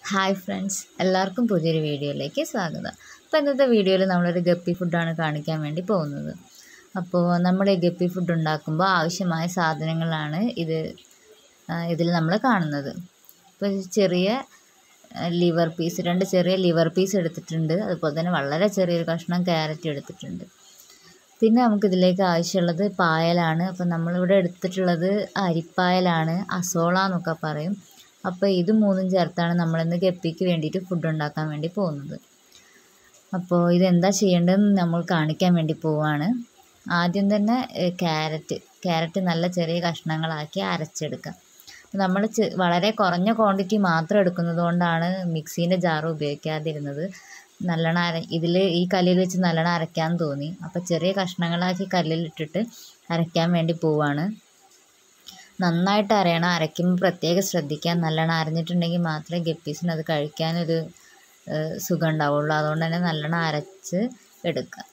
hi friends എല്ലാവർക്കും പുതിയൊരു വീഡിയോയിലേക്ക് സ്വാഗതം അപ്പോൾ ഇന്നത്തെ വീഡിയോയിൽ നമ്മളൊരു ഗപ്പി ഫുഡാണ് കാണിക്കാൻ വേണ്ടി പോകുന്നത് അപ്പോൾ നമ്മൾ ഈ ഗപ്പി ഫുഡ് ഉണ്ടാക്കുമ്പോൾ ആവശ്യമായ സാധനങ്ങളാണ് ഇത് ആ, ഇതിൽ നമ്മൾ കാണുന്നത് ഇപ്പോൾ ഒരു ചെറിയ ലിവർ പീസ് രണ്ട് ചെറിയ ലിവർ പീസ് എടുത്തിട്ടുണ്ട് അതുപോലെ തന്നെ വളരെ ചെറിയൊരു കഷ്ണം ക്യാരറ്റ് എടുത്തിട്ടുണ്ട് പിന്നെ നമുക്കിതിലേക്ക് ആവശ്യമുള്ളത് പായലാണ് അപ്പോൾ നമ്മളിവിടെ എടുത്തിട്ടുള്ളത് അരിപ്പായലാണ് അസോള എന്നൊക്കെ പറയും അപ്പോൾ ഇത് മൂന്നും ചേർത്താണ് നമ്മളിന്ന് ഗപ്പിക്ക് വേണ്ടിയിട്ട് ഫുഡ് ഉണ്ടാക്കാൻ വേണ്ടി പോകുന്നത് അപ്പോൾ ഇതെന്താ ചെയ്യേണ്ടതെന്ന് നമ്മൾ കാണിക്കാൻ വേണ്ടി പോവാണ് ആദ്യം തന്നെ ക്യാരറ്റ് ക്യാരറ്റ് നല്ല ചെറിയ കഷ്ണങ്ങളാക്കി അരച്ചെടുക്കുക അപ്പോൾ നമ്മൾ ചെ- വളരെ കുറഞ്ഞ ക്വാണ്ടിറ്റി മാത്രം എടുക്കുന്നത് കൊണ്ടാണ് മിക്സീൻ്റെ ജാർ ഉപയോഗിക്കാതിരുന്നത് നല്ലോണം അര ഇതിൽ ഈ കല്ലിൽ വെച്ച് നല്ലോണം അരയ്ക്കാൻ തോന്നി അപ്പോൾ ചെറിയ കഷ്ണങ്ങളാക്കി കല്ലിലിട്ടിട്ട് അരയ്ക്കാൻ വേണ്ടി പോവാണ് നന്നായിട്ട് അരയണം അരയ്ക്കുമ്പോൾ പ്രത്യേകം ശ്രദ്ധിക്കാൻ നല്ലോണം അരഞ്ഞിട്ടുണ്ടെങ്കിൽ മാത്രമേ ഗപ്പീസിന് അത് കഴിക്കാനൊരു ഏഹ്, സുഖം ഉണ്ടാവുള്ളൂ അതുകൊണ്ട് തന്നെ നല്ലോണം അരച്ച് എടുക്കുക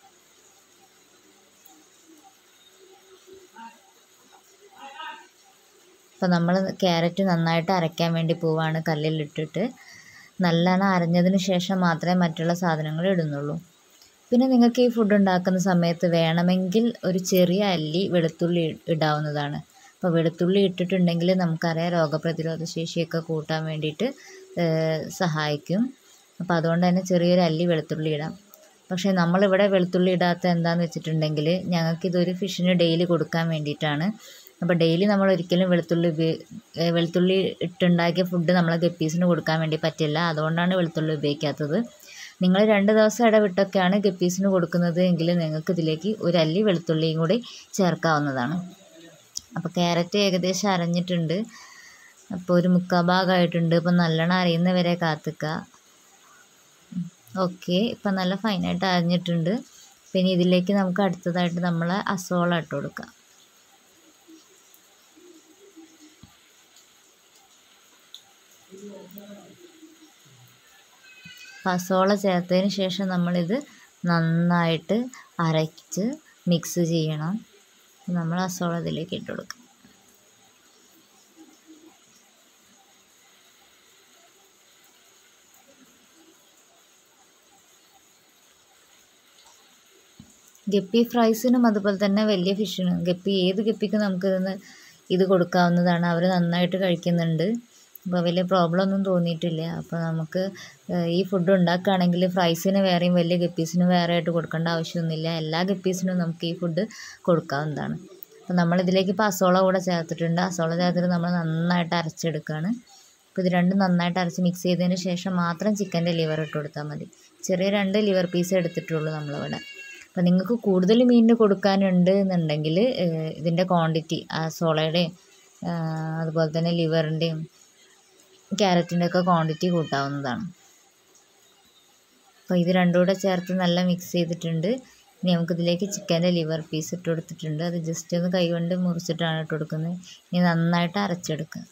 അപ്പോൾ നമ്മൾ ക്യാരറ്റ് നന്നായിട്ട് അരയ്ക്കാൻ വേണ്ടി പോവാണ് കല്ലിലിട്ടിട്ട് നല്ലോണം അരഞ്ഞതിന് ശേഷം മാത്രമേ മറ്റുള്ള സാധനങ്ങൾ ഇടുന്നുള്ളൂ പിന്നെ നിങ്ങൾക്ക് ഈ ഫുഡ് ഉണ്ടാക്കുന്ന സമയത്ത് വേണമെങ്കിൽ ഒരു ചെറിയ അല്ലി വെളുത്തുള്ളി ഇ- ഇടാവുന്നതാണ് അപ്പോൾ വെളുത്തുള്ളി ഇട്ടിട്ടുണ്ടെങ്കിൽ നമുക്കറിയാം രോഗപ്രതിരോധ ശേഷിയൊക്കെ കൂട്ടാൻ വേണ്ടിയിട്ട് ഏഹ്, സഹായിക്കും അപ്പോൾ അതുകൊണ്ട് തന്നെ ചെറിയൊരു അല്ലി വെളുത്തുള്ളി ഇടാം പക്ഷേ നമ്മളിവിടെ വെളുത്തുള്ളി ഇടാത്ത എന്താണെന്ന് വെച്ചിട്ടുണ്ടെങ്കിൽ ഞങ്ങൾക്കിതൊരു ഫിഷിന് ഡെയിലി കൊടുക്കാൻ വേണ്ടിയിട്ടാണ് അപ്പോൾ ഡെയിലി നമ്മൾ ഒരിക്കലും വെളുത്തുള്ളി ഉപയോ- ഏഹ് വെളുത്തുള്ളി ഇട്ടുണ്ടാക്കിയ ഫുഡ് നമ്മളെ ഗപ്പീസിന് കൊടുക്കാൻ വേണ്ടി പറ്റില്ല അതുകൊണ്ടാണ് വെളുത്തുള്ളി ഉപയോഗിക്കാത്തത് നിങ്ങൾ രണ്ട് ദിവസം ഇടവിട്ടൊക്കെയാണ് ഗപ്പീസിന് കൊടുക്കുന്നത് എങ്കിൽ നിങ്ങൾക്ക് ഇതിലേക്ക് ഒരു അല്ലി വെളുത്തുള്ളിയും കൂടി ചേർക്കാവുന്നതാണ് അപ്പോൾ ക്യാരറ്റ് ഏകദേശം അരഞ്ഞിട്ടുണ്ട് അപ്പോൾ ഒരു മുക്കാൽ ഭാഗമായിട്ടുണ്ട് അപ്പോൾ നല്ലോണം അരിയുന്നവരെ കാത്തുക്കുക ഓക്കെ ഇപ്പം നല്ല ഫൈനായിട്ട് അരിഞ്ഞിട്ടുണ്ട് പിന്നെ ഇതിലേക്ക് നമുക്ക് അടുത്തതായിട്ട് നമ്മൾ അസോള ഇട്ട് കൊടുക്കാം പസോള ചേർത്തതിന് ശേഷം നമ്മളിത് നന്നായിട്ട് അരച്ച് മിക്സ് ചെയ്യണം നമ്മൾ അസോള ഇതിലേക്ക് ഇട്ട് കൊടുക്കാം ഗപ്പി ഫ്രൈസിനും അതുപോലെ തന്നെ വലിയ ഫിഷിനും ഗപ്പി ഏത് ഗപ്പിക്കും നമുക്ക് ഇതിന്ന് ഇത് കൊടുക്കാവുന്നതാണ് അവർ നന്നായിട്ട് കഴിക്കുന്നുണ്ട് അപ്പോൾ വലിയ പ്രോബ്ലം ഒന്നും തോന്നിയിട്ടില്ല അപ്പോൾ നമുക്ക് ഏഹ്, ഈ ഫുഡ് ഉണ്ടാക്കുകയാണെങ്കിൽ ഫ്രൈസിന് വേറെയും വലിയ ഗപ്പീസിന് വേറെ ആയിട്ട് കൊടുക്കേണ്ട ആവശ്യമൊന്നുമില്ല എല്ലാ ഗപ്പീസിനും നമുക്ക് ഈ ഫുഡ് കൊടുക്കാവുന്നതാണ് അപ്പോൾ നമ്മളിതിലേക്ക് ഇപ്പോൾ അസോള കൂടെ ചേർത്തിട്ടുണ്ട് അസോള ചേർത്തിട്ട് നമ്മൾ നന്നായിട്ട് അരച്ചെടുക്കുകയാണ് അപ്പോൾ ഇത് രണ്ടും നന്നായിട്ട് അരച്ച് മിക്സ് ചെയ്തതിന് ശേഷം മാത്രം ചിക്കൻ്റെ ലിവർ ഇട്ട് കൊടുത്താൽ മതി ചെറിയ രണ്ട് ലിവർ പീസ് എടുത്തിട്ടുള്ളൂ നമ്മളിവിടെ അപ്പോൾ നിങ്ങൾക്ക് കൂടുതൽ മീനിന് കൊടുക്കാനുണ്ട് എന്നുണ്ടെങ്കിൽ ഇതിൻ്റെ ക്വാണ്ടിറ്റി ആ സോളയുടെയും അതുപോലെ തന്നെ ലിവറിൻ്റെയും ക്യാരറ്റിൻ്റെ ഒക്കെ ക്വാണ്ടിറ്റി കൂട്ടാവുന്നതാണ് അപ്പോൾ ഇത് രണ്ടും കൂടെ ചേർത്ത് നല്ല മിക്സ് ചെയ്തിട്ടുണ്ട് ഇനി നമുക്കിതിലേക്ക് ചിക്കൻ്റെ ലിവർ പീസ് ഇട്ട് കൊടുത്തിട്ടുണ്ട് അത് ജസ്റ്റ് ഒന്ന് കൈകൊണ്ട് മുറിച്ചിട്ടാണ് ഇട്ട് കൊടുക്കുന്നത് ഇനി നന്നായിട്ട് അരച്ചെടുക്കുക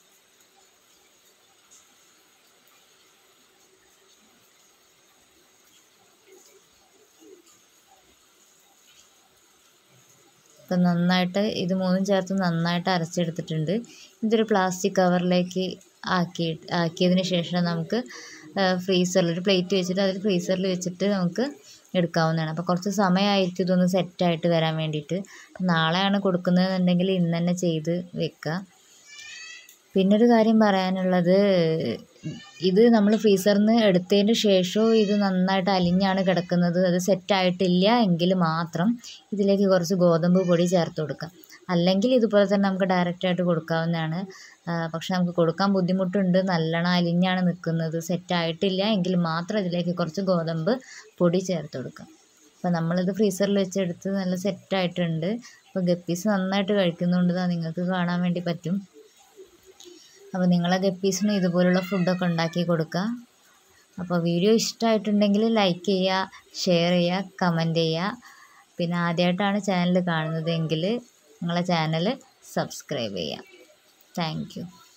ഇപ്പം നന്നായിട്ട് ഇത് മൂന്നും ചേർത്ത് നന്നായിട്ട് അരച്ചെടുത്തിട്ടുണ്ട് ഇതൊരു പ്ലാസ്റ്റിക് കവറിലേക്ക് ആക്കി ആക്കിയതിന് ശേഷം നമുക്ക് ഫ്രീസറിൽ ഒരു പ്ലേറ്റ് വെച്ചിട്ട് അതിൽ ഫ്രീസറിൽ വെച്ചിട്ട് നമുക്ക് എടുക്കാവുന്നതാണ് അപ്പോൾ കുറച്ച് സമയമായിരിക്കും ഇതൊന്ന് സെറ്റായിട്ട് വരാൻ വേണ്ടിയിട്ട് നാളെയാണ് കൊടുക്കുന്നതെന്നുണ്ടെങ്കിൽ ഇന്ന് തന്നെ ചെയ്ത് വെക്കുക പിന്നൊരു കാര്യം പറയാനുള്ളത് ഇത് നമ്മൾ ഫ്രീസറിൽ നിന്ന് എടുത്തതിന് ശേഷവും ഇത് നന്നായിട്ട് അലിഞ്ഞാണ് കിടക്കുന്നത് അത് സെറ്റായിട്ടില്ല എങ്കിൽ മാത്രം ഇതിലേക്ക് കുറച്ച് ഗോതമ്പ് പൊടി ചേർത്ത് കൊടുക്കാം അല്ലെങ്കിൽ ഇതുപോലെ തന്നെ നമുക്ക് ഡയറക്റ്റായിട്ട് കൊടുക്കാവുന്നതാണ് ആ, പക്ഷെ നമുക്ക് കൊടുക്കാൻ ബുദ്ധിമുട്ടുണ്ട് നല്ലോണം അലിഞ്ഞാണ് നിൽക്കുന്നത് സെറ്റായിട്ടില്ല എങ്കിൽ മാത്രം ഇതിലേക്ക് കുറച്ച് ഗോതമ്പ് പൊടി ചേർത്ത് കൊടുക്കാം അപ്പോൾ നമ്മളിത് ഫ്രീസറിൽ വെച്ചെടുത്ത് നല്ല സെറ്റായിട്ടുണ്ട് അപ്പോൾ ഗപ്പീസ് നന്നായിട്ട് കഴിക്കുന്നുണ്ട് ദാ നിങ്ങൾക്ക് കാണാൻ വേണ്ടി പറ്റും അപ്പോൾ നിങ്ങളെ ഗപ്പീസിനും ഇതുപോലുള്ള ഫുഡൊക്കെ ഉണ്ടാക്കി കൊടുക്കുക അപ്പോൾ വീഡിയോ ഇഷ്ടമായിട്ടുണ്ടെങ്കിൽ ലൈക്ക് ചെയ്യുക ഷെയർ ചെയ്യുക കമൻറ്റ് ചെയ്യുക പിന്നെ ആദ്യമായിട്ടാണ് ചാനൽ കാണുന്നതെങ്കിൽ നിങ്ങളെ ചാനൽ സബ്സ്ക്രൈബ് ചെയ്യുക താങ്ക് യു